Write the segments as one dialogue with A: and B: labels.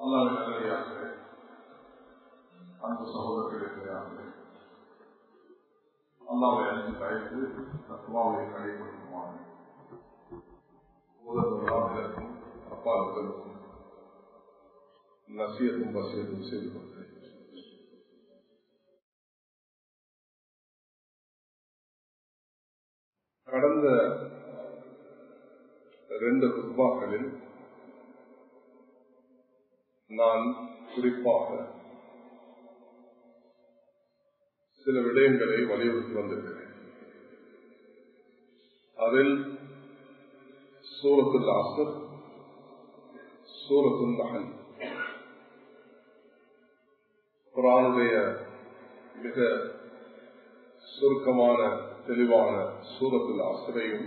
A: அல்லாவின் நல்லடியார்களே அன்பு சகோதரர்களே அல்லாவை அஞ்சு பயந்து தத்துவாவை கடைபிடிக்குமாறு முதல்வராக அப்பாவுக்கும் நசியத்தும் பசியத்தும் செய்து கொண்டேன் கடந்த ரெண்டு குத்பாக்களில் நான் குறிப்பாக சில விடயங்களை வலியுறுத்தி வந்திருக்கிறேன் அதில் சூரத்துல் ஆசர் சூரத்துல் நகல் குரானுடைய மிக சுருக்கமான தெளிவான சூரத்துல் ஆசரையும்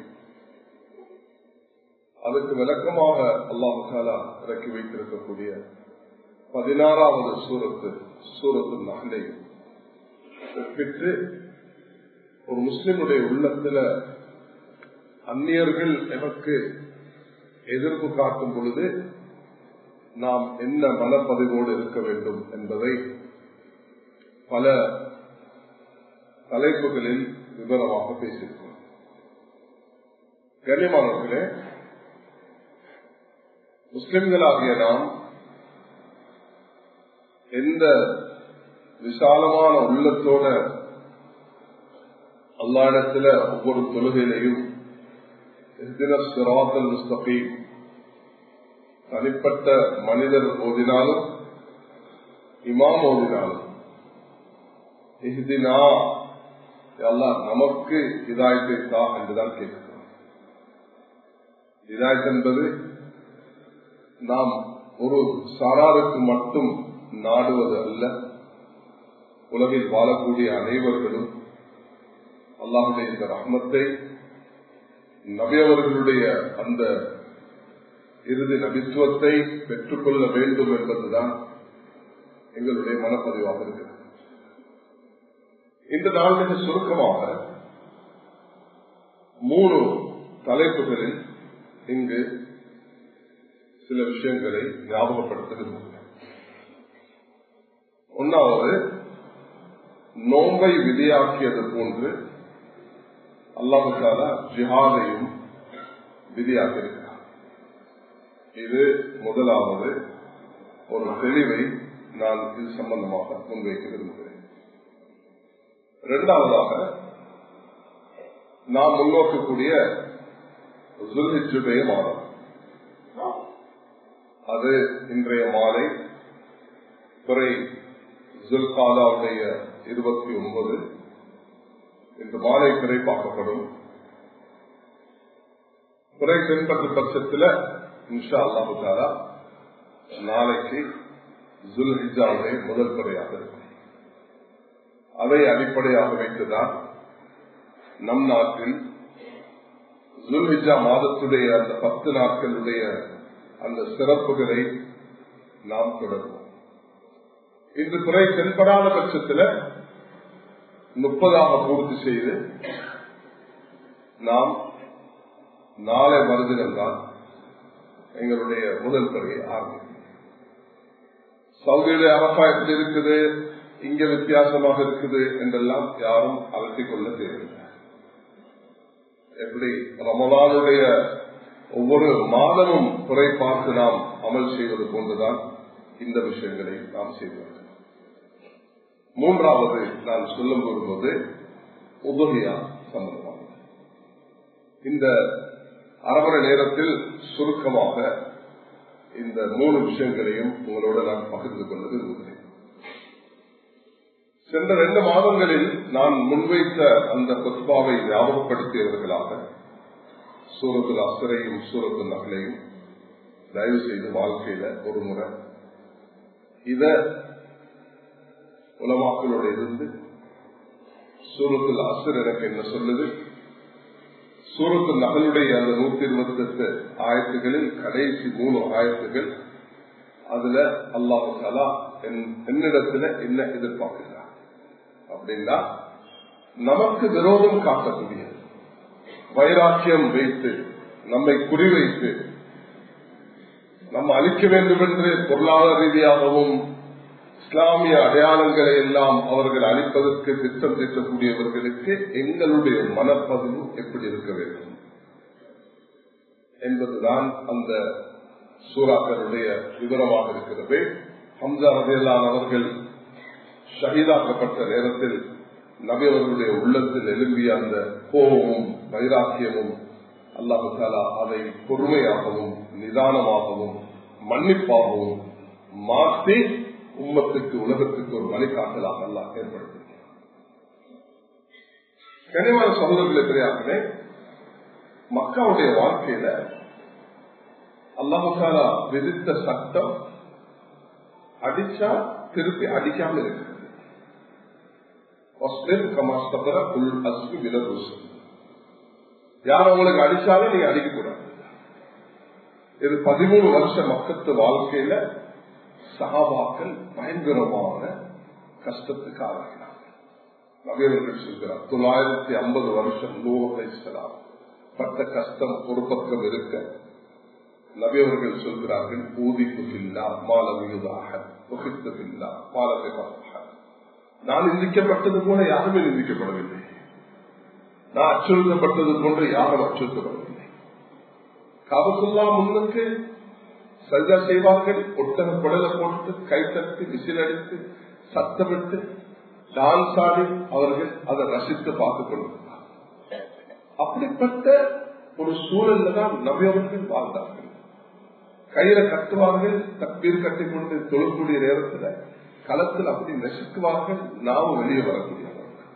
A: அதுக்கு விளக்கமாக அல்லாஹு தாலா இறக்கி வைத்திருக்கக்கூடிய பதினாறாவது சூரத்து சூரத்து நகலையும் ஒப்பிட்டு ஒரு முஸ்லிமுடைய உள்ளத்துல அந்நியர்கள் எமக்கு எதிர்ப்பு காட்டும் பொழுது நாம் என்ன மனப்பதிவோடு இருக்க வேண்டும் என்பதை பல தலைப்புகளில் விவரமாக பேசியிருக்கிறோம் கண்ணியமானவர்களே முஸ்லிம்களாகிய நாம் எந்த விசாலமான உள்ளத்தோட அல்லாடத்துல ஒவ்வொரு தொழுகையிலையும் சிராத்தல் முஸ்தபி தனிப்பட்ட மனிதர் ஓதினாலும் இமாம் ஓதினாலும் இஹ்தினா எல்லாம் நமக்கு இதாயத்தை தா என்றுதான் கேட்கிறோம் இதாயத் என்பது நாம் ஒரு சாராருக்கு மட்டும் நாடுவது அல்ல உலகில் வாழக்கூடிய அனைவர்களும் அல்லாஹுடைய இந்த ரஹ்மத்தை நபியவர்களுடைய அந்த இறுதி நபித்துவத்தை பெற்றுக்கொள்ள வேண்டும் என்பதுதான் எங்களுடைய மனப்பதிவாக இருக்கிறது இந்த நாள் மிக சுருக்கமாக மூணு தலைப்புகளில் இங்கு சில விஷயங்களை ஞாபகப்படுத்த விரும்புகிறேன் ஒன்னாவது நோம்பை விதியாக்கியது போன்று அல்லாஹால ஜிஹாதையும் விதியாக்கியிருக்கிறார் இது முதலாவது ஒரு தெளிவை நான் இது சம்பந்தமாக முன்வைக்க விரும்புகிறேன் இரண்டாவதாக நாம் முன்னோக்கக்கூடிய ஜுல்ஹிஜுடைய மாதம் அது இன்றைய மாலை துறை ஜுல்காலாவுடைய இருபத்தி ஒன்பது இந்த மாலை பிறை பார்க்கப்படும் குறை தென்பட்ட பட்சத்தில் இன்ஷா அல்லாஹு தாலா நாளைக்கு ஜுல் ஹிஜாவுடைய முதல் துறையாக இருக்கும் அதை அடிப்படையாக வைத்துதான் நம் நாட்டில் ஜுல் ஹிஜா மாதத்துடைய அந்த பத்து நாட்களுடைய அந்த சிறப்புகளை நாம் தொடர்வோம் இந்த துறை தென்படாத பட்சத்தில் முப்பதாக பூர்த்தி செய்து நாம் நாளை மறுதினம்தான் எங்களுடைய முதல் துறையை ஆரம்பிக்கும் சவுதியுடைய அரசா எப்படி இருக்குது இங்க வித்தியாசமாக இருக்குது என்றெல்லாம் யாரும் அலட்டிக் கொள்ள தேவையில்லை எப்படி ரமலானுடைய ஒவ்வொரு மாதமும் குறை பார்த்து நாம் அமல் செய்வது போன்றுதான் இந்த விஷயங்களை நாம் செய்வோம் மூன்றாவது நான் சொல்லும் வரும்போது உதவியா சம்பந்தமானது இந்த அரவணை நேரத்தில் சுருக்கமாக இந்த மூணு விஷயங்களையும் உங்களோட நான் பகிர்ந்து கொள்ள விரும்புகிறேன் சென்ற ரெண்டு மாதங்களில் நான் முன்வைத்த அந்த கொத்பாவை ஞாபகப்படுத்தியவர்களாக சூரத்தில் அசரையும் சூரத்து நகலையும் தயவு செய்து வாழ்க்கையில ஒரு முறை இத உலமாக்களோட இருந்து சூரத்தில் அசர் எனக்கு என்ன சொல்லுது சூரத்து நகலுடைய அந்த நூத்தி இருபத்தி எட்டு ஆயத்துகளில் கடைசி மூணு ஆயத்துகள் அதுல அல்லாஹு சலா என்னிடத்துல என்ன எதிர்பார்க்கிறார் அப்படின்னா நமக்கு விரோதம் காட்டக்கூடிய வைராக்கியம் வைத்து நம்மை குறிவைத்து நம்ம அழிக்க வேண்டும் என்று பொருளாதார ரீதியாகவும் இஸ்லாமிய அடையாளங்களை எல்லாம் அவர்கள் அளிப்பதற்கு திட்டம் தீட்டக்கூடியவர்களுக்கு எங்களுடைய மனப்பதிவு எப்படி இருக்க வேண்டும் என்பதுதான் அந்த சூறாக்களுடைய விவரமாக இருக்கிறது ஹம்சா ரதையிலான அவர்கள் ஷஹீதாக்கப்பட்ட நேரத்தில் நபி அவர்களுடைய உள்ளத்தில் எழும்பிய அந்த கோபமும் வைராக்கியமும் அல்லாஹு தாலா அதை பொறுமையாகவும் நிதானமாகவும் மன்னிப்பாகவும் மாற்றி உம்மத்துக்கு உலகத்துக்கு ஒரு வழிகாட்டலாக அல்லாஹ் ஏற்படுத்தினார் கனிவான சகோதரர்களை பெரியார்களே மக்காவுடைய வாழ்க்கையில அல்லாஹாலா விதித்த சட்டம் அடிச்சா திருப்பி அடிக்காம இருக்கிறது யார் உங்களுக்கு அடிச்சாலும் நீங்க அடிக்க கூடாது இது பதிமூணு வருஷ மக்கத்து வாழ்க்கையில சகாபாக்கள் பயங்கரமான கஷ்டத்துக்கு ஆளாகிறார் நபியவர்கள் சொல்கிறார் தொள்ளாயிரத்தி ஐம்பது வருஷம் நூலை செலாம் பட்ட கஷ்டம் ஒரு பக்கம் இருக்க நபியவர்கள் சொல்கிறார்கள் ஊதிப்புகில்லா மாலவியுதாக புகித்துகில்லா மாலவிதாக நான் நிந்திக்கப்பட்டது போல யாருமே நிந்திக்கப்படவில்லை நான் அச்சுறுத்தப்பட்டது போன்று யாரும் அச்சுறுத்தப்படவில்லை காபத்துல்லா முன்னுக்கு சஜா செய்வார்கள் ஒட்டக குடலை போட்டு கைத்தட்டு விசில் அடித்து சத்தமிட்டு டான்ஸ் ஆடி அவர்கள் அதை ரசித்து பார்த்துக் கொண்டிருந்தார் அப்படிப்பட்ட ஒரு சூழல்ல தான் நபியவர்கள் வாழ்ந்தார்கள் கையில கட்டுவார்கள் தப்பீர் கட்டி கொண்டு தொழக்கூடிய நேரத்துல களத்தில் அப்படி நெசுக்குவார்கள் நாம் வெளியே வரக்கூடியவர்கள்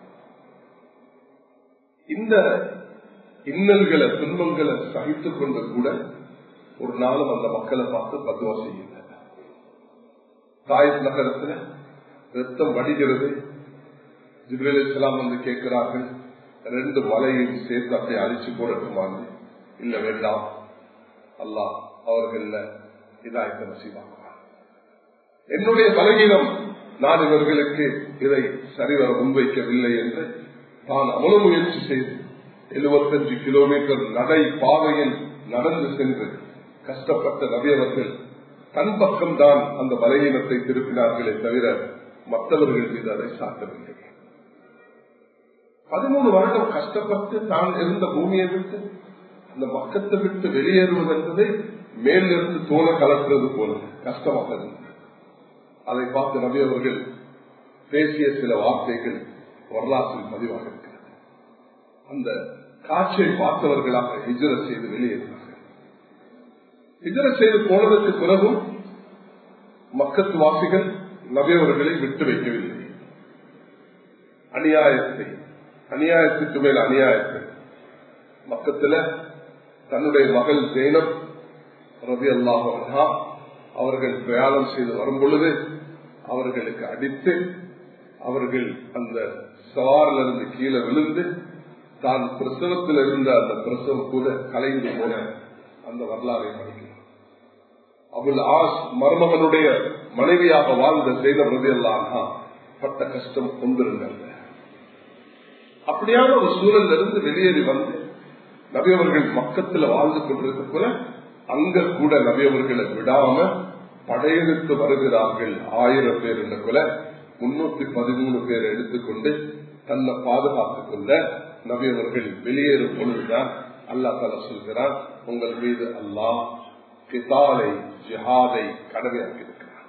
A: இந்த இன்னல்களை துன்பங்களை சகித்துக் கொண்டு கூட ஒரு நாளும் அந்த மக்களை பார்த்து பத்துவா செய்யல தாயிப் நகரத்துல ரத்தம் வடிகிறது ஜிப்ரேல் இஸ்லாம் வந்து கேட்கிறார்கள் ரெண்டு மலையும் சேர்த்து அப்படியே அழிச்சு போடட்டுமான்னு இல்ல வேண்டாம் அல்லாஹ் அவர்கள் இதாயத்தை நசீவாக்குவார் என்னுடைய பலகீனம் நான் இவர்களுக்கு இதை சரிவர முன்வைக்கவில்லை என்று தான் அவ்வளவு முயற்சி செய்து எழுபத்தஞ்சு கிலோமீட்டர் நடை பாதையில் நடந்து சென்று கஷ்டப்பட்ட நபியவர்கள் தன் பக்கம்தான் அந்த பலகீனத்தை திருப்பினார்களே தவிர மற்றவர்கள் மீது அதை சாட்டவில்லை பதிமூணு வருடம் கஷ்டப்பட்டு தான் இருந்த பூமியை விட்டு அந்த மக்கத்தை விட்டு வெளியேறுவது என்பதை மேலிருந்து தோலை கலட்டுறது போல கஷ்டமாக இருந்தது அதை பார்த்து நபி அவர்கள் பேசிய சில வார்த்தைகள் வரலாற்றில் பதிவாக இருக்கிறது அந்த காட்சியை பார்த்தவர்களாக ஹிஜர செய்து வெளியேறினார்கள் ஹிஜர செய்து போனதற்கு பிறகும் மக்கத்து வாசிகள் நபியவர்களை விட்டு வைக்கவில்லை அநியாயத்தை அநியாயத்துக்கு மேல் அநியாயத்தை மக்கத்துல தன்னுடைய மகள் ஜெயினம் ரவி அல்லாஹா அவர்கள் பிரயாணம் செய்து வரும் பொழுது அவர்களுக்கு அடித்து அவர்கள் அந்த சவாரிலிருந்து கீழே விழுந்து தான் பிரசவத்தில் இருந்த அந்த பிரசவம் கூட கலைந்து போன அந்த வரலாறை படிக்கிறார் அபுல் ஆஸ் மருமகனுடைய மனைவியாக வாழ்ந்த செய்த ரவி அல்லாஹா பட்ட கஷ்டம் கொண்டிருந்தாங்க அப்படியான ஒரு சூழல்ல இருந்து வெளியேறி வந்து நபியவர்கள் மக்கத்துல வாழ்ந்து கொண்டிருக்க போல அங்க கூட நபியவர்களை விடாம படையெடுத்து வருகிறார்கள் ஆயிரம் பேர் என்ற கொல முன்னூத்தி பதிமூணு பேர் எடுத்துக்கொண்டு தன்னை பாதுகாத்துக் கொள்ள நபியவர்கள் வெளியேறும் பொழுதுதான் அல்லா தலா சொல்கிறார் உங்கள் மீது அல்லாஹ் கிதாலை ஜிஹாதை கடமையாக்கி இருக்கிறார்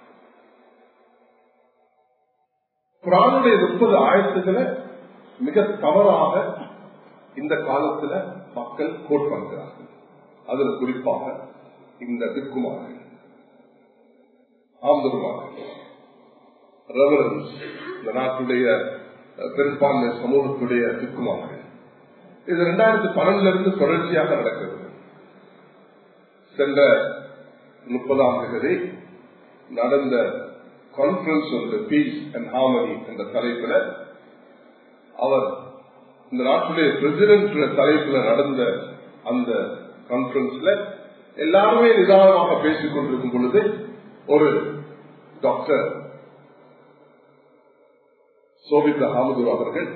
A: குரானுடைய முப்பது ஆயத்துக்களை மிக தவறாக இந்த காலத்துல மக்கள் கோட் பண்கிறார்கள் அதுல குறிப்பாக இந்த திக்குமார்கள் ஆம்பருமார்கள் ரெவரன்ஸ் இந்த நாட்டுடைய பெரும்பான்மை சமூகத்துடைய திக்குமார்கள் இது இரண்டாயிரத்தி பன்னெண்டுல இருந்து தொடர்ச்சியாக நடக்கிறது சென்ற முப்பதாம் தேதி நடந்த conference on peace and harmony என்ற தலைப்பில் அவர் இந்த நாட்டுடைய பிரசிடென்ட் தலைப்பில் நடந்த அந்த கான்பரன்ஸ்ல எல்லாருமே நிதானமாக பேசிக் கொண்டிருக்கும் பொழுது ஒரு டாக்டர் சோபித் அஹமது அவர்கள்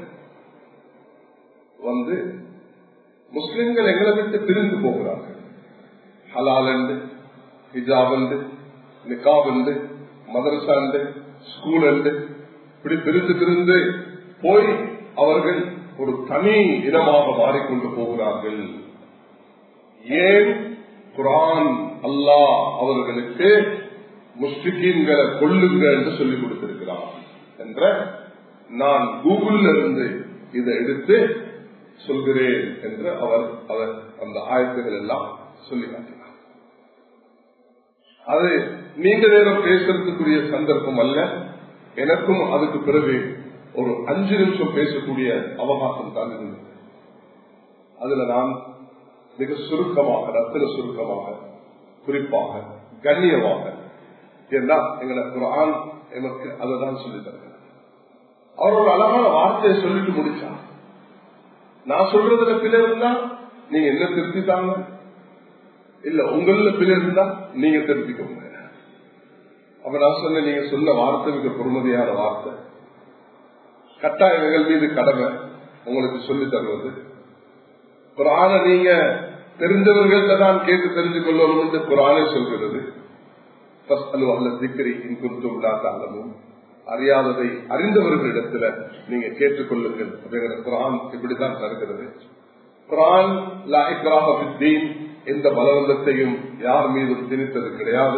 A: வந்து முஸ்லிம்கள் எங்களை விட்டு பிரிந்து போகிறார்கள் ஹலால் என்று ஹிஜாப் உண்டு நிகாப் உண்டு மதரசா உண்டு ஸ்கூல் உண்டு இப்படி பிரிந்து பிரிந்து போய் அவர்கள் ஒரு தனி இனமாக மாறிக்கொண்டு போகிறார்கள் ஏன் குரான் அல்லாஹ் அவர்களுக்கு முஸ்லிக்கீன்களை கொள்ளுங்க என்று சொல்லிக் கொடுத்திருக்கிறார் என்ற நான் கூகுள்ல இருந்து இதை எடுத்து சொல்கிறேன் என்று அவர் அவர் அந்த ஆயத்துகள் எல்லாம் சொல்லி காட்டினார் அது நீண்ட நேரம் பேசுறதுக்குரிய சந்தர்ப்பம் அல்ல எனக்கும் அதுக்கு பிறகு ஒரு அஞ்சு நிமிஷம் பேசக்கூடிய அவகாசம் தான் இருந்தது அதுல நான் மிக சுருக்கமாக ரத்தின சுருக்கமாக குறிப்பாக கண்ணியமாக ஏன்னா எங்களை குரான் எனக்கு அதை தான் சொல்லி தருகிறேன் அவர் ஒரு அழகான வார்த்தையை சொல்லிட்டு முடிச்சார் நான் சொல்றதுல பிழை இருந்தா நீங்க என்ன திருத்திட்டாங்க இல்ல உங்கள பிழை இருந்தா நீங்க திருத்திக்கோங்க அப்ப நான் சொன்ன நீங்க சொன்ன வார்த்தை மிக பொறுமதியான வார்த்தை கட்டாயங்கள் மீது கடமை உங்களுக்கு சொல்லி தருவது குரான நீங்க தெரிஞ்சவர்கள்ட்ட தான் கேட்டு தெரிஞ்சு கொள்ளணும் என்று குரானே சொல்கிறது அறியாததை அறிந்தவர்களிடத்துல நீங்க கேட்டுக்கொள்ளுங்கள் அப்படிங்கிற குரான் இப்படித்தான் தருகிறது குரான் லாய்கராகத்தீன் எந்த பலவந்தத்தையும் யார் மீதும் திணித்தது கிடையாது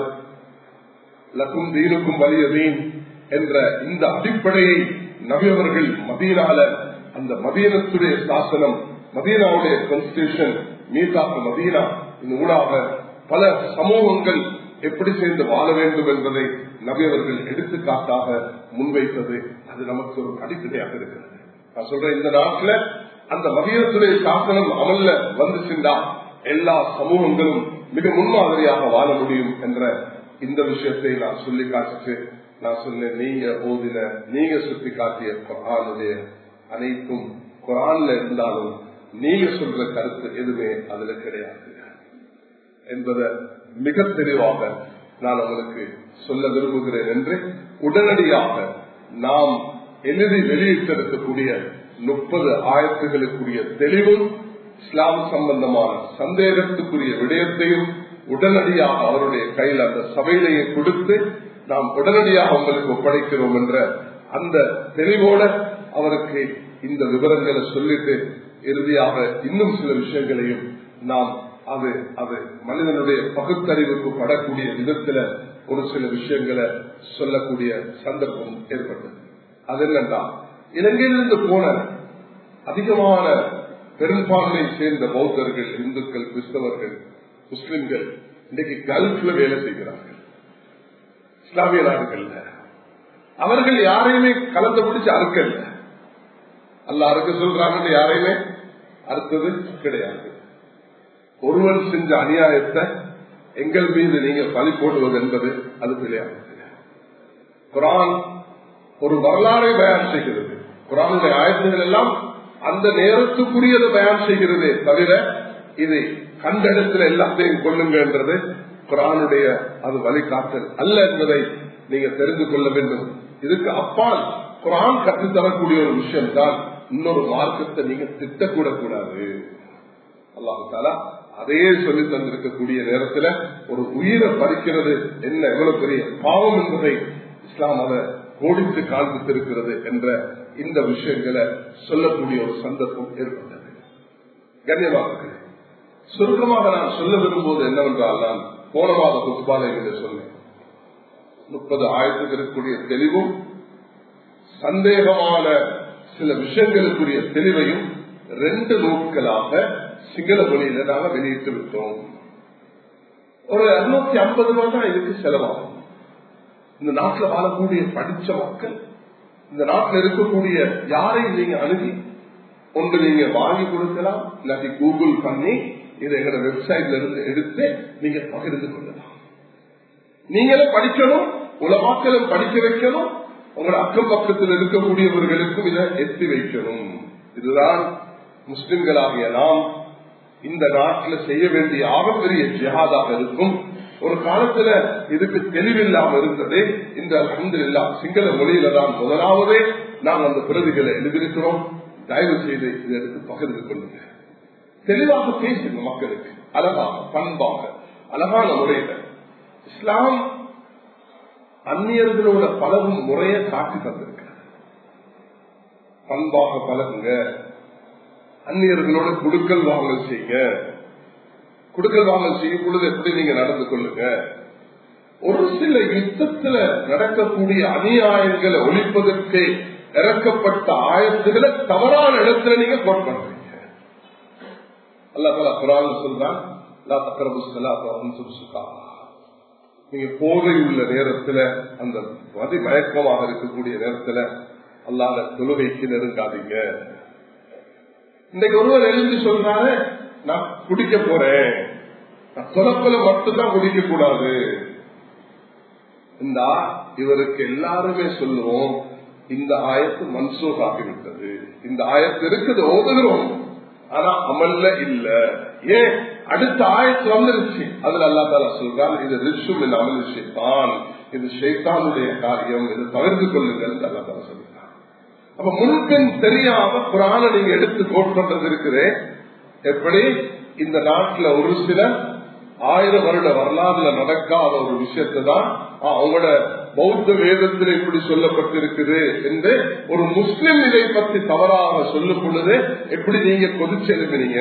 A: லக்கும் தீனுக்கும் வலியதீன் என்ற இந்த அடிப்படையை நபியவர்கள் மதீனால அந்த மதீனத்துடைய சாசனம் மதீனாவுடைய கான்ஸ்டியூஷன் மீதாக்கு மதீனா இந்த ஊடாக பல சமூகங்கள் எப்படி சேர்ந்து வாழ வேண்டும் என்பதை நபியவர்கள் எடுத்துக்காட்டாக முன்வைத்தது அது நமக்கு ஒரு அடிப்படையாக இருக்கிறது நான் சொல்றேன் இந்த நாட்டில் அந்த மதீனத்துடைய சாசனம் அமல்ல வந்துச்சுண்டா எல்லா சமூகங்களும் மிக முன்மாதிரியாக வாழ முடியும் என்ற இந்த விஷயத்தை நான் சொல்லி காட்டுச்சு நான் சொன்னேன் நீங்க ஓதின நீங்க சுட்டி காட்டிய குரானுடைய அனைத்தும் குரான்ல இருந்தாலும் நீங்க சொல்ற கருத்து எதுவுமே அதுல கிடையாது என்பதை மிக தெளிவாக நான் உங்களுக்கு சொல்ல விரும்புகிறேன் என்று உடனடியாக நாம் எழுதி வெளியிட்டிருக்கக்கூடிய முப்பது ஆயத்துகளுக்குரிய தெளிவும் இஸ்லாம் சம்பந்தமான சந்தேகத்துக்குரிய விடயத்தையும் உடனடியாக அவருடைய கையில் அந்த சபையிலேயே கொடுத்து நாம் உடனடியாக உங்களுக்கு ஒப்படைக்கிறோம் என்ற அந்த தெளிவோட அவருக்கு இந்த விவரங்களை சொல்லிட்டு இறுதியாக இன்னும் சில விஷயங்களையும் நாம் அது அது மனிதனுடைய பகுத்தறிவுக்கு படக்கூடிய விதத்துல ஒரு சில விஷயங்களை சொல்லக்கூடிய சந்தர்ப்பம் ஏற்பட்டது அது என்னன்னா இலங்கையிலிருந்து போன அதிகமான பெரும்பான்மை சேர்ந்த பௌத்தர்கள் இந்துக்கள் கிறிஸ்தவர்கள் முஸ்லிம்கள் இன்றைக்கு கல்ஃப்ல வேலை செய்கிறார்கள் இஸ்லாமிய நாடுகள்ல அவர்கள் யாரையுமே கலந்து பிடிச்சு அறுக்கல அல்ல அறுக்க சொல்றாங்கன்னு யாரையுமே அறுத்தது கிடையாது ஒருவன் செஞ்ச அநியாயத்தை எங்கள் மீது நீங்க பழி போடுவது என்பது அது கிடையாது குரான் ஒரு வரலாறை பயன் செய்கிறது குரானுடைய ஆயத்துகள் எல்லாம் அந்த நேரத்துக்குரியதை பயன் செய்கிறதே தவிர இது கண்ட இடத்துல எல்லாத்தையும் கொள்ளுங்கன்றது குரானுடைய அது வழிகாட்டல் அல்ல என்பதை நீங்க தெரிந்து கொள்ள வேண்டும் இதுக்கு அப்பால் குரான் கற்றுத்தரக்கூடிய ஒரு விஷயம் தான் இன்னொரு மார்க்கத்தை நீங்க திட்டக்கூட கூடாது அல்லாஹாலா அதையே சொல்லி தந்திருக்கக்கூடிய நேரத்துல ஒரு உயிரை பறிக்கிறது என்ன எவ்வளவு பெரிய பாவம் என்பதை இஸ்லாம் அதை கோடித்து காண்பித்திருக்கிறது என்ற இந்த விஷயங்களை சொல்லக்கூடிய ஒரு சந்தர்ப்பம் ஏற்பட்டது கண்ணியமாக சுருக்கமாக நான் சொல்ல விரும்புவது என்னவென்றால் நான் போன மாத குத்பாலை என்று சொன்னேன் முப்பது ஆயிரத்துக்கு தெளிவும் சந்தேகமான சில விஷயங்களுக்குரிய தெளிவையும் ரெண்டு நூட்களாக சிங்கள மொழியில நாங்க வெளியிட்டு விட்டோம் ஒரு இருநூத்தி ஐம்பது ரூபாய் தான் இதுக்கு செலவாகும் இந்த நாட்டில் வாழக்கூடிய படிச்ச மக்கள் இந்த நாட்டில் இருக்கக்கூடிய யாரையும் நீங்க அணுகி ஒன்று நீங்க வாங்கி கொடுக்கலாம் இல்லாட்டி கூகுள் பண்ணி இதை எங்களோட வெப்சைட்ல இருந்து எடுத்து நீங்க பகிர்ந்து கொள்ளலாம் நீங்களும் படிக்கணும் உலமாக்களும் படிக்க வைக்கணும் உங்களோட அக்கம் பக்கத்தில் இருக்கக்கூடியவர்களுக்கும் இதை எத்தி வைக்கணும் இதுதான் முஸ்லிம்களாகிய நாம் இந்த நாட்டில் செய்ய வேண்டிய ஆகப்பெரிய ஜிஹாதாக இருக்கும் ஒரு காலத்துல இதுக்கு தெளிவில்லாம இருந்தது இந்த அலமது இல்லா சிங்கள மொழியில தான் முதலாவதே நாம் அந்த பிரதிகளை எழுதியிருக்கிறோம் தயவு செய்து இதை எடுத்து பகிர்ந்து கொள்ளுங்க தெளிவாக பேசுங்க மக்களுக்கு அழகாக பண்பாக அழகான முறையில இஸ்லாம் அந்நியர்களோட பழகும் முறையை காட்டி தந்திருக்க பண்பாக பழகுங்க அந்நியர்களோட குடுக்கல் வாங்கல் செய்யுங்க குடுக்கல் வாங்கல் செய்யும் பொழுது எப்படி நீங்க நடந்து கொள்ளுங்க ஒரு சில யுத்தத்துல நடக்கக்கூடிய அநியாயங்களை ஒழிப்பதற்கு இறக்கப்பட்ட ஆயத்துகளை தவறான இடத்துல நீங்க கோட் பண்றீங்க அல்லா தலா குரான் சொல்றான் நீங்க போதை உள்ள நேரத்துல அந்த மதி மயக்கமாக இருக்கக்கூடிய நேரத்துல அல்லாத தொழுகைக்கு நெருங்காதீங்க இன்னைக்கு ஒருவர் எழுந்து சொல்றாரு நான் குடிக்க போறேன் நான் துறப்பல மட்டும்தான் குடிக்க கூடாது இந்த இவருக்கு எல்லாருமே சொல்லுவோம் இந்த ஆயத்து மன்சூக் ஆகிவிட்டது இந்த ஆயத்து இருக்குது ஓதுகிறோம் ஆனா அமல்ல இல்ல ஏன் அடுத்த ஆயத்து வந்துருச்சு அதுல அல்லா தாலா சொல்றான் இது ரிஷும் இந்த அமல் ஷேத்தான் இது ஷேத்தானுடைய காரியம் இது தவிர்த்து கொள்ளுங்கள் அல்லா தாலா சொல்றான் அப்ப முன்பின் தெரியாம குரான நீங்க எடுத்து கோட் பண்றது இருக்குது எப்படி இந்த நாட்டுல ஒரு சிலர் ஆயிரம் வருட வரலாறுல நடக்காத ஒரு விஷயத்தை தான் அவங்களோட பௌத்த வேதத்தில் இப்படி சொல்லப்பட்டிருக்குது என்று ஒரு முஸ்லிம் இதை பற்றி தவறாக சொல்லும் பொழுது எப்படி நீங்க கொதிச்சு எழுப்பினீங்க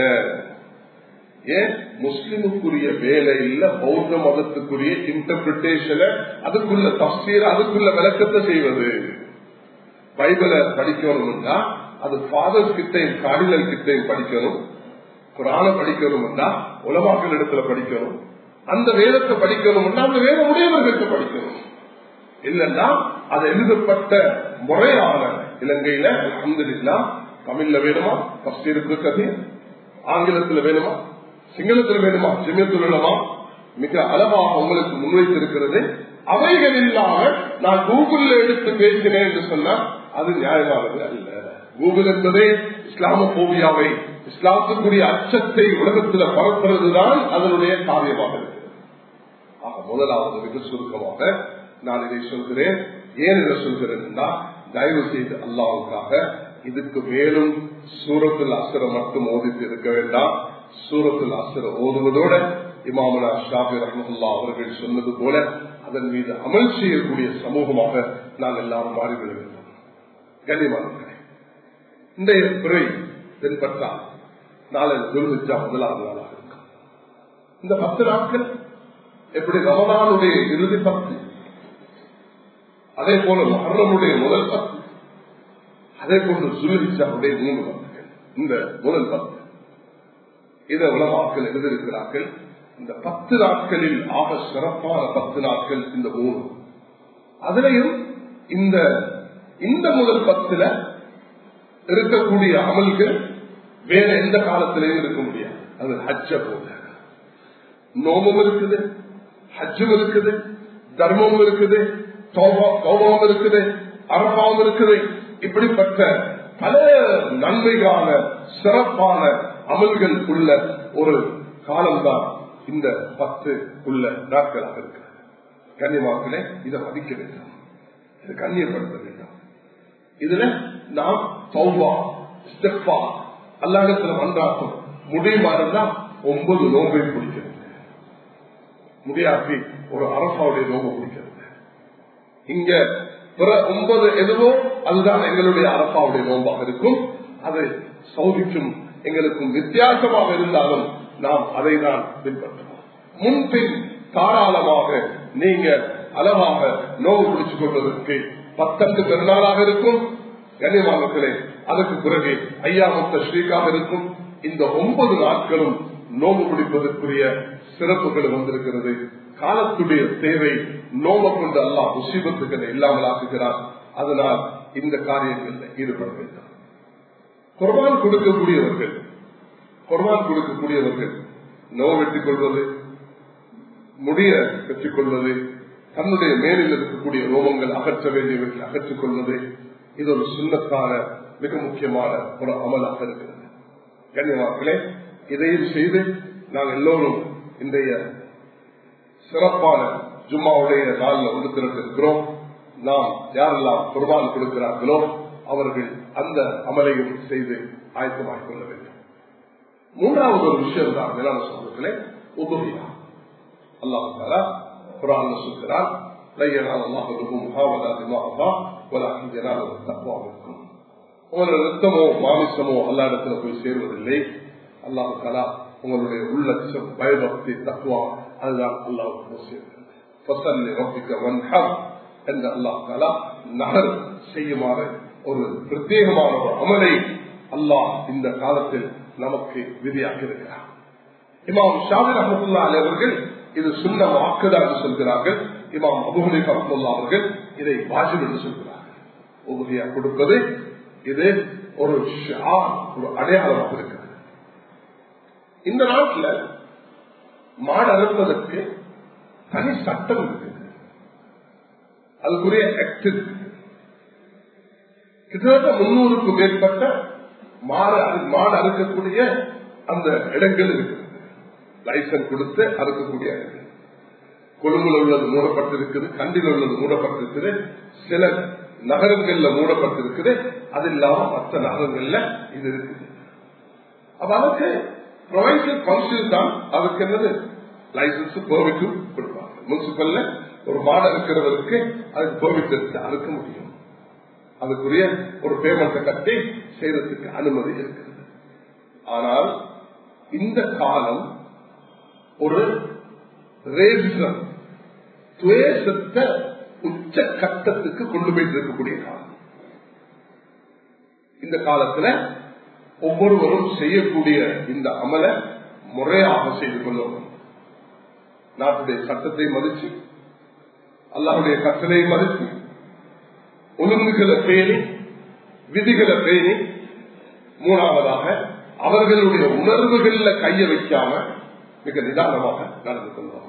A: ஏன் முஸ்லிமுக்குரிய வேலை இல்ல பௌத்த மதத்துக்குரிய இன்டர்பிரிட்டேஷனை அதுக்குள்ள தப்சீர அதுக்குள்ள விளக்கத்தை செய்வது பைபிளை படிக்கணும்னா அது ஃபாதர்ஸ் கிட்டையும் கார்டினல் கிட்டையும் படிக்கணும் குரான படிக்கணும்னா உலமாக்கள் இடத்துல படிக்கணும் அந்த வேதத்தை படிக்கணும்னா அந்த வேத உடையவர்களுக்கு படிக்கணும் இல்லைன்னா அது எழுதப்பட்ட முறையான இலங்கையில அஹமதுல்லா தமிழ்ல வேணுமா தப்சீருக்கு கதை ஆங்கிலத்துல வேணுமா சிங்களத்துல வேணுமா சிங்கத்தில் வேணுமா மிக அளவாக உங்களுக்கு முன்வைத்திருக்கிறது அவைகள் இல்லாம நான் கூகுள்ல எடுத்து பேசினேன் என்று சொன்னா அது நியாயமானது அல்ல கூகுள் என்பதே இஸ்லாமோபியாவை இஸ்லாத்துக்குரிய அச்சத்தை உலகத்தில் பரப்புறதுதான் அதனுடைய காரியமாக இருக்கு ஆக முதலாவது மிக சுருக்கமாக நான் இதை சொல்கிறேன் ஏன் இதை சொல்கிறேன் தயவு செய்து அல்லாவுக்காக இதுக்கு மேலும் சூரத்தில் அசுர மட்டும் ஓதித்து இருக்க வேண்டாம் சூரத்தில் அசுர ஓதுவதோட இமாமனா ஷாபி ரஹமுல்லா அவர்கள் சொன்னது போல அதன் மீது அமல் செய்யக்கூடிய சமூகமாக நாம் எல்லாரும் மாறிவிட வேண்டும் கண்ணியமானவர்களே இந்த பிறை தென்பட்டால் நாளை துர்விச்சா முதலாவது நாளாக இருக்கும் இந்த பத்து நாட்கள் எப்படி ரமதானுடைய இறுதி பத்து அதே போல மரணமுடைய முதல் பத்து அதே போன்று சுருவிச்சாவுடைய மூணு பத்துகள் இந்த முதல் பத்து இதை உலமாக்கள் எழுதியிருக்கிறார்கள் இந்த பத்து நாட்களில் ஆக சிறப்பான பத்து நாட்கள் இந்த மூணு அதுலயும் இந்த இந்த முதல் பத்துல இருக்கக்கூடிய அமல்கள் வேற எந்த காலத்திலையும் இருக்க முடியாது அது ஹஜ்ஜ போல நோமும் இருக்குது ஹஜ்ஜும் இருக்குது தர்மமும் இருக்குது கௌரவம் இருக்குது அரபாவும் இருக்குது இப்படிப்பட்ட பல நன்மைகான சிறப்பான அமல்கள் உள்ள ஒரு காலம்தான் இந்த பத்து உள்ள நாட்களாக இருக்கிறது கன்னியமாக்களே இதை மதிக்க வேண்டும் இதை கண்ணியப்படுத்த வேண்டும் இதுல நாம் சௌபா ஸ்டெப்பா அல்லாடத்துல வந்தாக்கும் முடியுமா இருந்தா ஒன்பது நோம்பை பிடிக்கிறது முடியாட்டி ஒரு அரசாவுடைய நோம்பு பிடிக்கிறது இங்க பிற ஒன்பது எதுவோ அதுதான் எங்களுடைய அரசாவுடைய நோம்பாக இருக்கும் அது சௌதிக்கும் எங்களுக்கும் வித்தியாசமாக இருந்தாலும் நாம் அதை தான் பின்பற்றுவோம் முன்பின் தாராளமாக நீங்க அளவாக நோவு பிடிச்சுக் கொள்வதற்கு பத்தெண்டு பெருநாளாக இருக்கும் கண்ணியமானே அதுக்கு பிறகு ஐயாமுத்த ஸ்ரீகாக இருக்கும் இந்த ஒன்பது நாட்களும் நோம்பு பிடிப்பதற்குரிய சிறப்புகள் வந்திருக்கிறது காலத்துடைய தேவை நோம்ப கொண்டு அல்லா முசீபத்துக்களை இல்லாமல் ஆக்குகிறார் அதனால் இந்த காரியங்களில் ஈடுபட வேண்டும் குர்பான் கொடுக்கக்கூடியவர்கள் குர்பான் கொடுக்கக்கூடியவர்கள் நோவு வெட்டிக் கொள்வது முடிய பெற்றுக் கொள்வது தன்னுடைய மேலில் இருக்கக்கூடிய ரோமங்கள் அகற்ற வேண்டியவற்றை அகற்றிக் கொள்வது இது ஒரு சுண்ணத்தான மிக முக்கியமான ஒரு அமலாக இருக்கிறது கண்ணியமாக்களே இதையும் செய்து நாங்கள் எல்லோரும் இன்றைய சிறப்பான ஜும்மாவுடைய நாளில் வந்து திரட்டிருக்கிறோம் நாம் யாரெல்லாம் குர்பான் கொடுக்கிறார்களோ அவர்கள் அந்த அமலையும் செய்து ஆயத்தமாகிக் கொள்ள வேண்டும் மூன்றாவது ஒரு விஷயம் தான் மேலான சமூகத்திலே உபவியா அல்லாஹால குரான் சொல்கிறார் உங்களோட ரத்தமோ மாமிசமோ அல்லா இடத்துல போய் சேர்வதில்லை அல்லாஹு கலா உங்களுடைய உள்ளட்சம் பயபக்தி தத்துவா அதுதான் அல்லாவுக்கு சேர்க்கிறது என்று அல்லாஹ் கலா நகர் செய்யுமாறு ஒரு பிரத்யேகமான ஒரு அமலை அல்லாஹ் இந்த காலத்தில் நமக்கு விதியாக்கி இருக்கிறார் இமாம் ஷாபிர் அஹமதுல்லா அலி அவர்கள் இது சுண்ண வாக்குதா என்று சொல்கிறார்கள் இமாம் அபுஹலி அஹமதுல்லா அவர்கள் இதை வாஜிப் என்று சொல்கிறார்கள் உபதியா கொடுப்பது இது ஒரு ஒரு அடையாளமாக இருக்கிறது இந்த நாட்டில் மாடு அறுப்பதற்கு தனி சட்டம் இருக்கு அதுக்குரிய ஆக்ட் இருக்கு கிட்டத்தட்ட முன்னூறுக்கும் மேற்பட்ட மாடு மாடு அறுக்கக்கூடிய அந்த இடங்கள் இருக்கு லைசன்ஸ் கொடுத்து அறுக்கக்கூடிய இடங்கள் கொழும்புல உள்ளது மூடப்பட்டிருக்குது கண்டில் உள்ளது மூடப்பட்டிருக்குது சில நகரங்கள்ல மூடப்பட்டிருக்குது அது இல்லாம மற்ற நகரங்கள்ல இது இருக்குது அப்ப அதுக்கு ப்ரொவின்சியல் கவுன்சில் தான் அதுக்கு என்னது லைசன்ஸ் பெர்மிட்டும் கொடுப்பாங்க முனிசிபல்ல ஒரு மாடு இருக்கிறவருக்கு அதுக்கு பெர்மிட் எடுத்து அறுக்க முடியும் அதுக்குரிய ஒரு பேமெண்ட்டை கட்டி செய்யறதுக்கு அனுமதி இருக்கிறது ஆனால் இந்த காலம் ஒரு ரேசிசம் துவேசத்தை உச்ச கட்டத்துக்கு கொண்டு போயிட்டு இருக்கக்கூடிய காலம் இந்த காலத்துல ஒவ்வொருவரும் செய்யக்கூடிய இந்த அமலை முறையாக செய்து கொள்ளணும் நாட்டுடைய சட்டத்தை மதிச்சு அல்லாவுடைய கட்டளையை மதிச்சு ஒழுங்குகளை பேணி விதிகளை பேணி மூணாவதாக அவர்களுடைய உணர்வுகள்ல கைய வைக்காம மிக நிதானமாக நடந்து கொள்வாங்க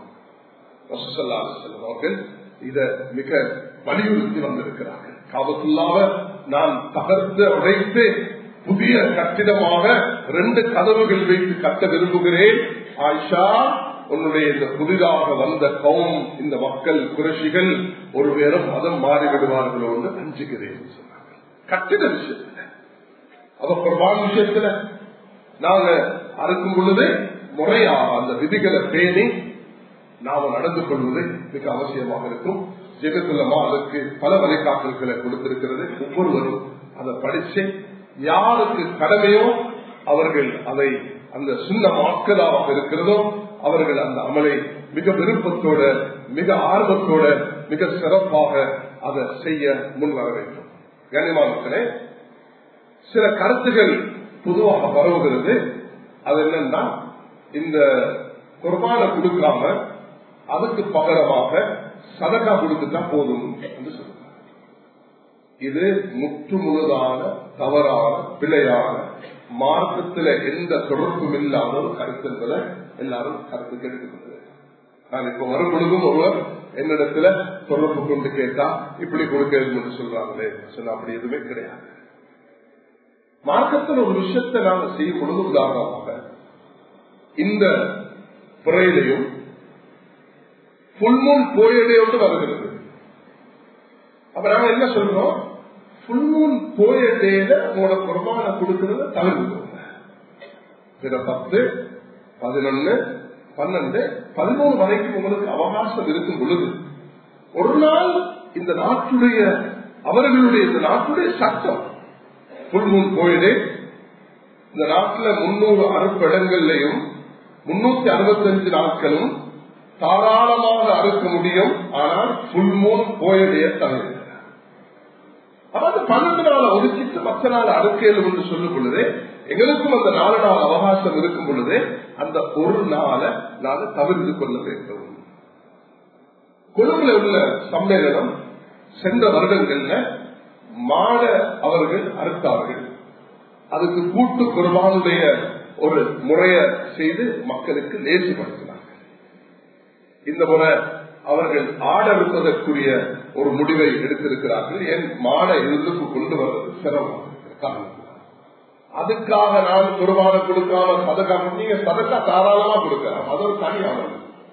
A: அவர்கள் இத மிக வலியுறுத்தி வந்திருக்கிறார்கள் காபத்துள்ளாவ நான் தகர்த்து உடைத்து புதிய கட்டிடமாக ரெண்டு கதவுகள் வைத்து கட்ட விரும்புகிறேன் ஆயிஷா உன்னுடைய இந்த புதிதாக வந்த கௌம் இந்த மக்கள் குரஷிகள் ஒருவேறும் மதம் மாறிவிடுவார்களோ என்று அஞ்சுகிறேன் சொன்னார்கள் கட்டிட விஷயத்துல அவ குர்பான் விஷயத்துல நாங்க அறுக்கும் பொழுது முறையாக அந்த விதிகளை பேணி நாம நடந்து கொள்வது மிக அவசியமாக இருக்கும் ஜெகத்துள்ளமா அதற்கு பல வழிகாட்டல்களை கொடுத்திருக்கிறது ஒவ்வொருவரும் அதை படிச்சு யாருக்கு கடமையோ அவர்கள் அதை அந்த சின்ன மாக்கலாக இருக்கிறதோ அவர்கள் அந்த அமலை மிக விருப்பத்தோட மிக ஆர்வத்தோட மிக சிறப்பாக அதை செய்ய முன்வர வேண்டும் கனிமானத்திலே சில கருத்துகள் பொதுவாக பரவுகிறது அது என்னன்னா இந்த குர்பான கொடுக்காம அதுக்கு பகரமாக சதக்கா கொடுத்துட்டா போதும் என்று சொல்றாங்க இது முற்று முழுதான தவறான பிழையான மார்க்கத்துல எந்த தொடர்பும் இல்லாத ஒரு கருத்து என்பதை எல்லாரும் கருத்து கேட்டுக்கிறது நான் இப்ப வரும் பொழுதும் ஒருவர் என்னிடத்துல தொடர்பு கொண்டு கேட்டா இப்படி கொடுக்கிறது என்று சொல்றாங்களே சொன்ன அப்படி எதுவுமே கிடையாது மார்க்கத்தில் ஒரு விஷயத்தை நாங்க செய்யும் பொழுது உதாரணமாக இந்த புறையிலையும் புல்மூன் போயடையோடு வருகிறது அப்ப நாங்க என்ன சொல்றோம் புல்மூன் போயடையில உங்களோட குர்பான கொடுக்கறத தவிர்த்துக்கோங்க பிற பத்து பதினொன்னு பன்னெண்டு பதிமூணு வரைக்கும் உங்களுக்கு அவகாசம் இருக்கும் பொழுது ஒரு நாள் இந்த நாட்டுடைய அவர்களுடைய இந்த நாட்டுடைய சட்டம் புல்மூன் போயதே இந்த நாட்டுல முன்னூறு அறுப்பிடங்கள்லையும் முன்னூத்தி அறுபத்தஞ்சு நாட்களும் தாராளமாக அறுக்க முடியும் ஆனால் புல்மூன் போயடைய தவிர அதாவது பன்னெண்டு நாள் ஒதுக்கிட்டு மற்ற நாள் அறுக்கையில் என்று சொல்லும் பொழுது எங்களுக்கும் அந்த நாலு நாள் அவகாசம் இருக்கும் பொழுது அந்த ஒரு நாளை நாங்கள் தவிர்த்து கொள்ள வேண்டும் கொழும்புல உள்ள சம்மேளனம் சென்ற வருடங்கள்ல மாட அவர்கள் அறுத்தார்கள் அதுக்கு கூட்டு குர்பானுடைய ஒரு முறைய செய்து மக்களுக்கு லேசிப்படுத்தினார்கள் இந்த முறை அவர்கள் ஆடறுப்பதற்குரிய ஒரு முடிவை எடுத்திருக்கிறார்கள் என் மாட இருந்துக்கு கொண்டு வருவது சிரமம் அதுக்காக நான் குர்பான கொடுக்காம சதக்கா நீங்க சதக்கா தாராளமா கொடுக்கலாம் அது ஒரு தனியானது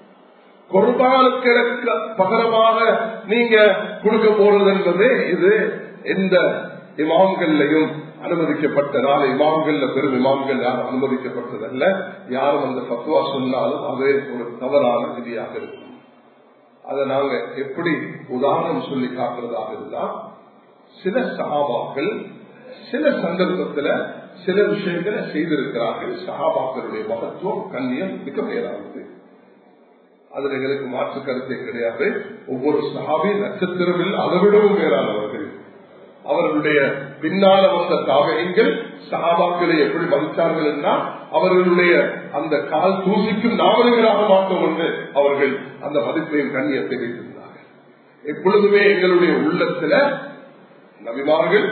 A: குர்பானுக்கு பகரமாக நீங்க கொடுக்க போறது என்பது இது எந்த இமாம்கள்லையும் அனுமதிக்கப்பட்ட நாலு இமாம்கள்ல பெரும் இமாம்கள் யாரும் அனுமதிக்கப்பட்டதல்ல யாரும் அந்த பத்துவா சொன்னாலும் அது ஒரு தவறான விதியாக இருக்கும் அதை நாங்க எப்படி உதாரணம் சொல்லி காட்டுறதாக இருந்தா சில சகாபாக்கள் சில சந்தர்ப்பத்துல சில விஷயங்களை செய்திருக்கிறார்கள் சகாபாக்களுடைய மகத்துவம் கண்ணியம் மிக மேலானது அதுல எங்களுக்கு மாற்று கருத்தே கிடையாது ஒவ்வொரு சகாபி நட்சத்திரவில் அளவிடவும் மேலானவர்கள் அவர்களுடைய பின்னால வந்த தாவகங்கள் சகாபாக்களை எப்படி மதித்தார்கள் என்றால் அவர்களுடைய அந்த கால் தூசிக்கும் நாவல்களாக மாற்றம் என்று அவர்கள் அந்த மதிப்பையும் கண்ணியத்தை வைத்திருந்தார்கள் எப்பொழுதுமே எங்களுடைய உள்ளத்துல நபிமார்கள்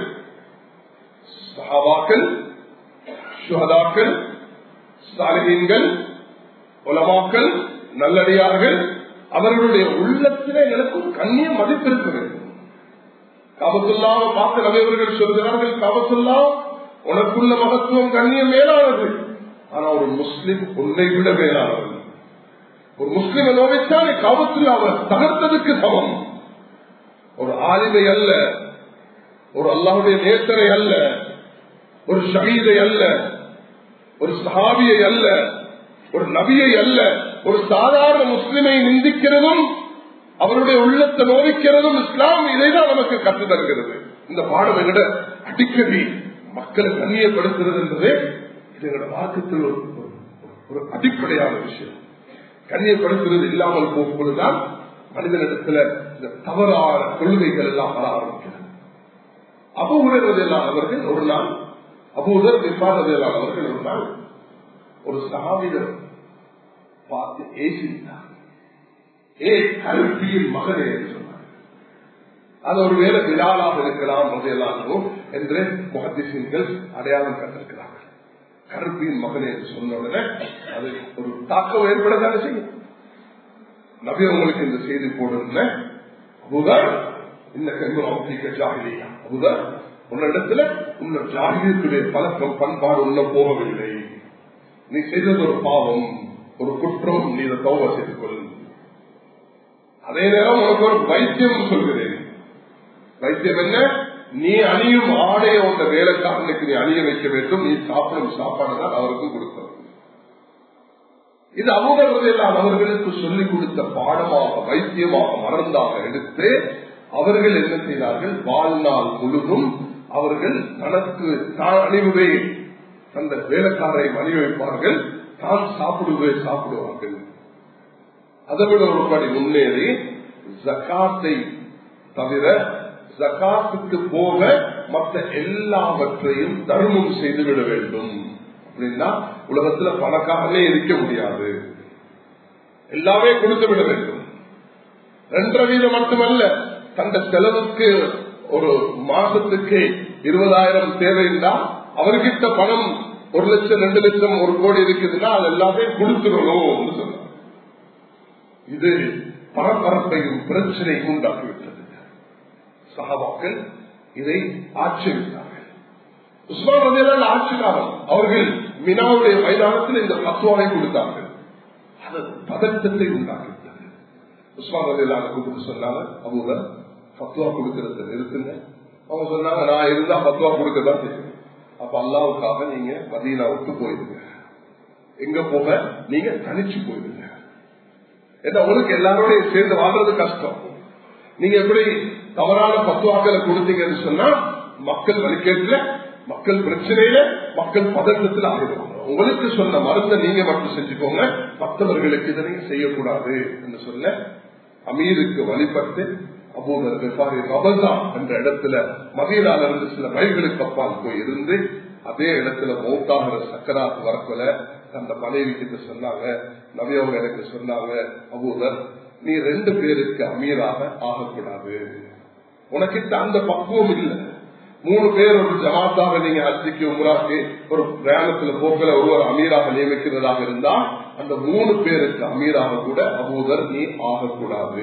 A: சகாபாக்கள் சுகதாக்கள் சாலிகீன்கள் உலமாக்கள் நல்லடியார்கள் அவர்களுடைய உள்ளத்திலே எனக்கு ஒரு கண்ணியம் மதிப்பு இருக்க வேண்டும் காபத்துல்லாவை பார்த்து நபையவர்கள் சொல்கிறார்கள் காபத்துல்லா உனக்குள்ள மகத்துவம் கண்ணியம் மேலானது ஆனா ஒரு முஸ்லிம் உன்னை விட மேலானது ஒரு முஸ்லிமை நோவித்தால் காபத்துல்லாவை தகர்த்ததுக்கு சமம் ஒரு ஆலிமை அல்ல ஒரு அல்லாவுடைய நேசரை அல்ல ஒரு ஷகீதை அல்ல ஒரு சஹாபியை அல்ல ஒரு நபியை அல்ல ஒரு சாதாரண முஸ்லிமை நிந்திக்கிறதும் அவருடைய உள்ளத்தை நோவிக்கிறதும் இஸ்லாம் இதைதான் நமக்கு கற்று தருகிறது இந்த பாடம் எங்கட அடிக்கடி மக்களை கண்ணியப்படுத்துறது என்பது இது எங்களோட வாக்கத்தில் ஒரு ஒரு அடிப்படையான விஷயம் கண்ணியப்படுத்துறது இல்லாமல் போகும்போதுதான் மனிதனிடத்துல இந்த தவறான கொள்கைகள் எல்லாம் வர ஆரம்பிக்கிறது அபுகுறதெல்லாம் அவர்கள் ஒரு நாள் அபூதர் நிர்வாகதெல்லாம் அவர்கள் ஒரு நாள் ஒரு சகாவிதர் பார்த்து ஏசினார் ஏ கல்வியின் மகனே என்று சொன்னார் அது ஒருவேளை விழாலாக இருக்கலாம் முதலாகும் என்று முகத்திசீன்கள் அடையாளம் கண்டிருக்கிறார்கள் கருப்பியின் மகனே என்று சொன்ன உடனே அது ஒரு தாக்கம் ஏற்படத்தானே செய்யும் நபி உங்களுக்கு இந்த செய்தி போடுங்க அபுதர் இந்த கண்மூக்க ஜாகிலியா அபுதர் உன்னிடத்துல உன்ன ஜாகிரியத்துடைய பழக்கம் பண்பாடு உள்ள போகவில்லை நீ செய்தது ஒரு பாவம் ஒரு குற்றம் நீ இதை தௌவ செய்து கொள் அதே நேரம் உனக்கு ஒரு வைத்தியம் சொல்கிறேன் வைத்தியம் என்ன நீ அணியும் ஆடைய உள்ள வேலைக்காரனுக்கு நீ அணிய வைக்க வேண்டும் நீ சாப்பிடும் சாப்பாடு தான் அவருக்கும் கொடுக்கணும் இது அமுதவதையெல்லாம் அவர்களுக்கு சொல்லிக் கொடுத்த பாடமாக வைத்தியமாக மறந்தாக எடுத்து அவர்கள் என்ன செய்தார்கள் வாழ்நாள் முழுதும் அவர்கள் தனக்கு தான் அணிவுவே அந்த வேலைக்காரரை அணிவிப்பார்கள் தான் சாப்பிடுவே சாப்பிடுவார்கள் அதை விட ஒரு படி முன்னேறி ஜக்காத்தை தவிர ஜக்காத்துக்கு போக மற்ற எல்லாவற்றையும் தர்மம் செய்துவிட வேண்டும் அப்படின்னா உலகத்துல பணக்காரனே இருக்க முடியாது எல்லாமே கொடுத்து விட வேண்டும் ரெண்டரை வீதம் மட்டுமல்ல தந்த செலவுக்கு ஒரு மாசத்துக்கு இருபதாயிரம் தேவைன்னா அவர்கிட்ட பணம் ஒரு லட்சம் ரெண்டு லட்சம் ஒரு கோடி இருக்குதுன்னா அது எல்லாமே கொடுத்துடணும் சொன்னார் இது பரபரப்பையும் பிரச்சனையும் உண்டாக்கிவிட்டது சகாபாக்கள் இதை ஆட்சேபித்தார்கள் உஸ்மான் ரதியலால் ஆட்சிக்காரன் அவர்கள் மினாவுடைய மைதானத்தில் இந்த பத்துவாவை கொடுத்தார்கள் அது பதற்றத்தை உண்டாக்கிவிட்டது உஸ்மான் ரதியலான கூப்பிட்டு சொன்னாங்க அபூதர் பத்துவா கொடுக்கறத நிறுத்துங்க அவங்க சொன்னாங்க நான் இருந்தா பத்துவா கொடுக்கதான் செய்யும் அப்ப அல்லாவுக்காக நீங்க மதீனா விட்டு போயிருங்க எங்க போக நீங்க தனிச்சு போயிருங்க ஏன்னா உங்களுக்கு எல்லாரோடையும் சேர்ந்து வாழ்றது கஷ்டம் நீங்க எப்படி தவறான பத்துவாக்களை கொடுத்தீங்கன்னு சொன்னா மக்கள் வழிகேட்டுல மக்கள் பிரச்சனையில மக்கள் பதற்றத்தில் ஆகிடுவாங்க உங்களுக்கு சொன்ன மருந்தை நீங்க மட்டும் செஞ்சுக்கோங்க மற்றவர்களுக்கு இதை நீங்க செய்யக்கூடாது என்று சொல்ல அமீருக்கு வழிபட்டு அபூதர் வெப்பாரி ரபதா என்ற இடத்துல மதியனால இருந்து சில மைல்களுக்கு அப்பால் போய் இருந்து அதே இடத்துல மௌத்தாகிற சக்கராத்து வரக்குல அந்த மனைவி கிட்ட சொன்னாங்க நவியவங்க எனக்கு சொன்னாங்க அபூதர் நீ ரெண்டு பேருக்கு அமீராக ஆகக்கூடாது உனக்கிட்ட அந்த பக்குவம் இல்லை மூணு பேர் ஒரு ஜமாத்தாக நீங்க ஹஜ்ஜிக்கு உமராக்கு ஒரு பிரயாணத்துல போக்கல ஒருவர் அமீராக நியமிக்கிறதாக இருந்தா அந்த மூணு பேருக்கு அமீராக கூட அபூதர் நீ ஆகக்கூடாது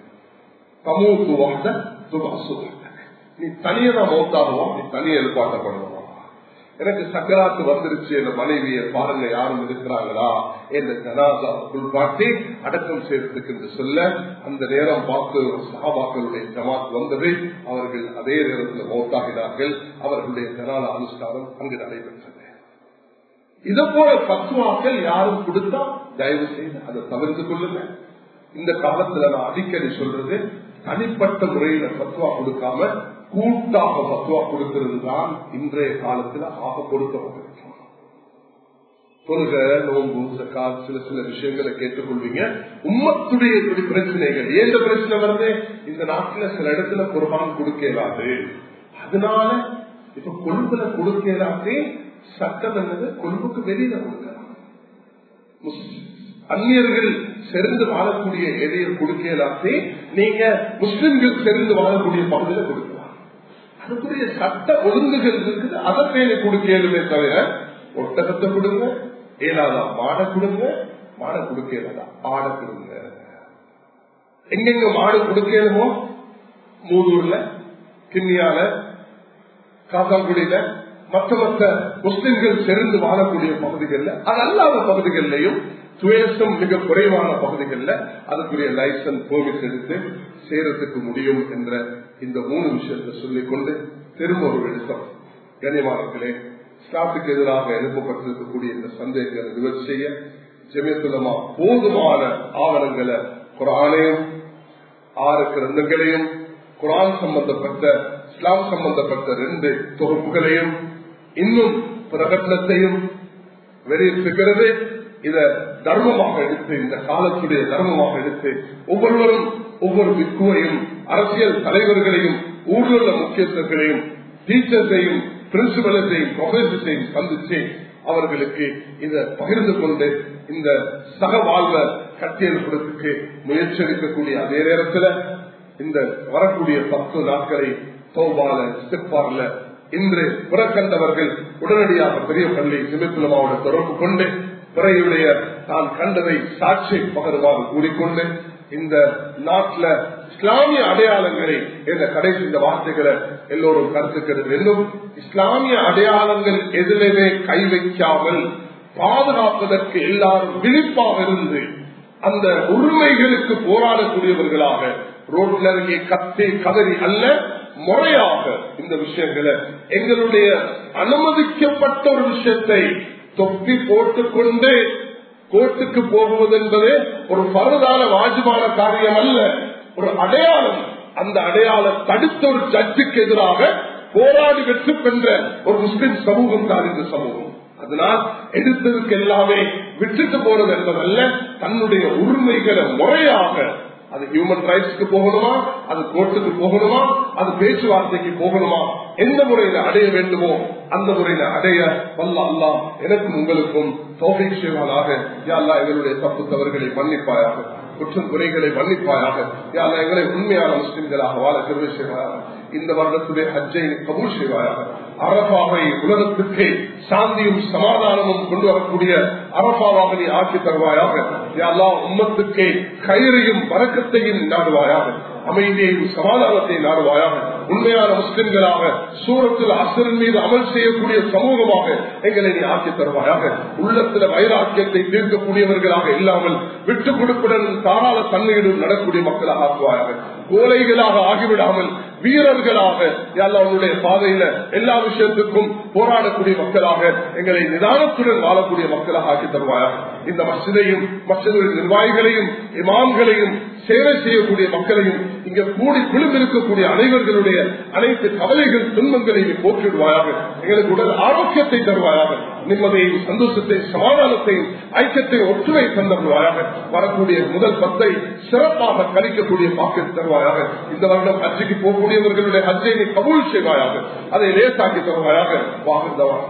A: சமூக வாழ்ந்த சுபாசுக நீ தனியதான் மௌத்தாகுவோம் நீ தனியை எழுப்பாட்டப்படுவோம் எனக்கு சக்கராத்து வந்துருச்சு என் மனைவியை பாருங்க யாரும் இருக்கிறாங்களா என்ற ஜனாதா பாட்டி அடக்கம் செய்யறதுக்கு என்று சொல்ல அந்த நேரம் பார்த்து சகாபாக்களுடைய ஜமாத் வந்தது அவர்கள் அதே நேரத்தில் மௌத்தாகினார்கள் அவர்களுடைய ஜனாத அனுஷ்டானம் அங்கு நடைபெற்றது இது போல பத்துவாக்கள் யாரும் கொடுத்தா தயவு செய்து அதை தவிர்த்து கொள்ளுங்க இந்த காலத்துல நான் அடிக்கடி சொல்றது தனிப்பட்ட முறையில பத்துவா கொடுக்காம கூட்டாக பத்துவா கொடுக்கிறது தான் இன்றைய காலத்துல ஆக கொடுக்கப்பட்டிருக்கும் தொழுக நோம்பு சக்காத் சில சில விஷயங்களை கேட்டுக்கொள்வீங்க உம்மத்துடைய இப்படி பிரச்சனைகள் ஏந்த பிரச்சனை வருது இந்த நாட்டுல சில இடத்துல குர்பான் கொடுக்க இயலாது அதனால இப்ப கொழும்புல கொடுக்க இயலாதே சட்டம் என்னது கொழும்புக்கு வெளியில கொடுக்கலாம் முஸ்லிம் அந்நியர்கள் சேர்ந்து வாழக்கூடிய எதையும் கொடுக்க இயலாதே நீங்க முஸ்லிம்கள் சேர்ந்து வாழக்கூடிய பகுதியில கொடுக்கலாம் அதுக்குரிய சட்ட ஒழுங்குகள் இருக்குது அதை பேரை கொடுக்க இயலுமே தவிர ஒட்டகத்தை கொடுங்க ஏலாதா மாடை கொடுங்க மாடை கொடுக்க இயலாதா ஆடை கொடுங்க எங்கெங்க மாடு கொடுக்க இயலுமோ மூதூர்ல கிண்ணியால காசாங்குடியில மற்ற மற்ற முஸ்லிம்கள் சேர்ந்து வாழக்கூடிய பகுதிகளில் அது அல்லாத பகுதிகளிலையும் துவேசம் மிக குறைவான பகுதிகளில் அதுக்குரிய லைசன்ஸ் பெர்மிட் எடுத்து சேரத்துக்கு முடியும் என்ற இந்த மூணு விஷயத்தை சொல்லிக் கொண்டு திரும்ப ஒரு விடுத்தம் கண்ணியமானங்களே ஸ்டாஃபுக்கு எதிராக எழுப்பப்பட்டிருக்கக்கூடிய இந்த சந்தேகங்களை நிவர்த்தி செய்ய ஜெமியத்துலமா போதுமான ஆவணங்களை குரானையும் ஆறு கிரந்தங்களையும் குரான் சம்பந்தப்பட்ட இஸ்லாம் சம்பந்தப்பட்ட ரெண்டு தொகுப்புகளையும் இன்னும் பிரகடனத்தையும் வெளியிட்டிருக்கிறது இத தர்மமாக எடுத்து இந்த காலத்துடைய தர்மமாக எடுத்து ஒவ்வொருவரும் ஒவ்வொரு விக்குவையும் அரசியல் தலைவர்களையும் ஊர்வல முக்கியத்துவங்களையும் டீச்சர்ஸையும் பிரின்சிபலத்தையும் ப்ரொஃபசர்ஸையும் சந்திச்சு அவர்களுக்கு இதை பகிர்ந்து கொண்டு இந்த சக வாழ்வை கட்டியெழுப்புறதுக்கு முயற்சி எடுக்கக்கூடிய அதே நேரத்தில் இந்த வரக்கூடிய பத்து நாட்களை தோபால சிப்பார்ல இன்று புறக்கண்டவர்கள் உடனடியாக பெரிய பள்ளி சிமித்துலமாவோட தொடர்பு கொண்டு பிறையுடைய தான் கண்டதை சாட்சி பகருமாறு கூறிக்கொண்டு இந்த நாட்டில் இஸ்லாமிய அடையாளங்களை என்ற கடைசி இந்த வார்த்தைகளை எல்லோரும் கருத்துக்கிறது வேண்டும் இஸ்லாமிய அடையாளங்கள் எதிலுமே கை வைக்காமல் பாதுகாப்பதற்கு எல்லாரும் விழிப்பாக இருந்து அந்த உரிமைகளுக்கு போராடக்கூடியவர்களாக ரோட்ல இறங்கி கத்தி கதறி அல்ல முறையாக இந்த விஷயங்களை எங்களுடைய அனுமதிக்கப்பட்ட ஒரு விஷயத்தை தொப்பி போட்டுக்கொண்டு கோர்ட்டுக்கு போகுவது என்பது ஒரு பரதான வாஜிபான காரியம் அல்ல ஒரு அடையாளம் அந்த அடையாளம் தடுத்த ஒரு ஜட்ஜுக்கு எதிராக போராடி வெற்றி பெற்ற ஒரு முஸ்லிம் சமூகம் தான் இந்த சமூகம் அதனால் எடுத்ததுக்கு எல்லாமே விட்டுட்டு போறது என்பதல்ல தன்னுடைய உரிமைகளை முறையாக அது ஹியூமன் ரைட்ஸ்க்கு போகணுமா அது கோர்ட்டுக்கு போகணுமா அது பேச்சுவார்த்தைக்கு போகணுமா எந்த முறையில அடைய வேண்டுமோ அந்த முறையில அடைய வல்ல அல்லா எனக்கும் உங்களுக்கும் தோகை செய்வானாக யாழ்லா எங்களுடைய தப்பு தவறுகளை மன்னிப்பாயாக குற்றம் குறைகளை மன்னிப்பாயாக யாழ்லா எங்களை உண்மையான முஸ்லிம்களாக வாழ கருவை செய்வாயாக இந்த வருடத்துடைய ஹஜ்ஜை கபூல் செய்வாயாக அரபாவை உலகத்துக்கு சாந்தியும் சமாதானமும் கொண்டு வரக்கூடிய அரபாவாக நீ ஆக்கி தருவாயாக யாழ்லா உம்மத்துக்கு கயிறையும் வரக்கத்தையும் நாடுவாயாக அமைதியையும் சமாதானத்தை நாடுவாயாக உண்மையான முஸ்லிம்களாக சூரத்தில் அசரின் மீது அமல் செய்யக்கூடிய சமூகமாக எங்களை நீ ஆக்கி தருவாயாக உள்ளத்துல வைராக்கியத்தை தீர்க்கக்கூடியவர்களாக இல்லாமல் விட்டுக் கொடுப்புடன் தாராள தன்மையுடன் நடக்கூடிய மக்களாக ஆக்குவாயாக கோலைகளாக ஆகிவிடாமல் வீரர்களாக அவனுடைய பாதையில எல்லா விஷயத்துக்கும் போராடக்கூடிய மக்களாக எங்களை நிதானத்துடன் வாழக்கூடிய மக்களாக ஆக்கி தருவாயாக இந்த மசிதையும் மசிதின் நிர்வாகிகளையும் இமாம்களையும் சேவை செய்யக்கூடிய மக்களையும் இங்க கூடி குழுமிருக்கக்கூடிய அனைவர்களுடைய அனைத்து கவலைகள் துன்பங்களையும் போக்கிடுவாயாக எங்களுக்கு உடல் ஆரோக்கியத்தை தருவாயாக நிம்மதியையும் சந்தோஷத்தையும் சமாதானத்தையும் ஐக்கியத்தையும் ஒற்றுமை தந்தருவாயாக வரக்கூடிய முதல் பத்தை சிறப்பாக கழிக்கக்கூடிய பாக்கெட் தருவாயாக இந்த வருடம் ஹஜ்ஜுக்கு போகக்கூடியவர்களுடைய ஹஜ்ஜை கபூல் செய்வாயாக அதை லேசாக்கி தருவாயாக வாகந்தவா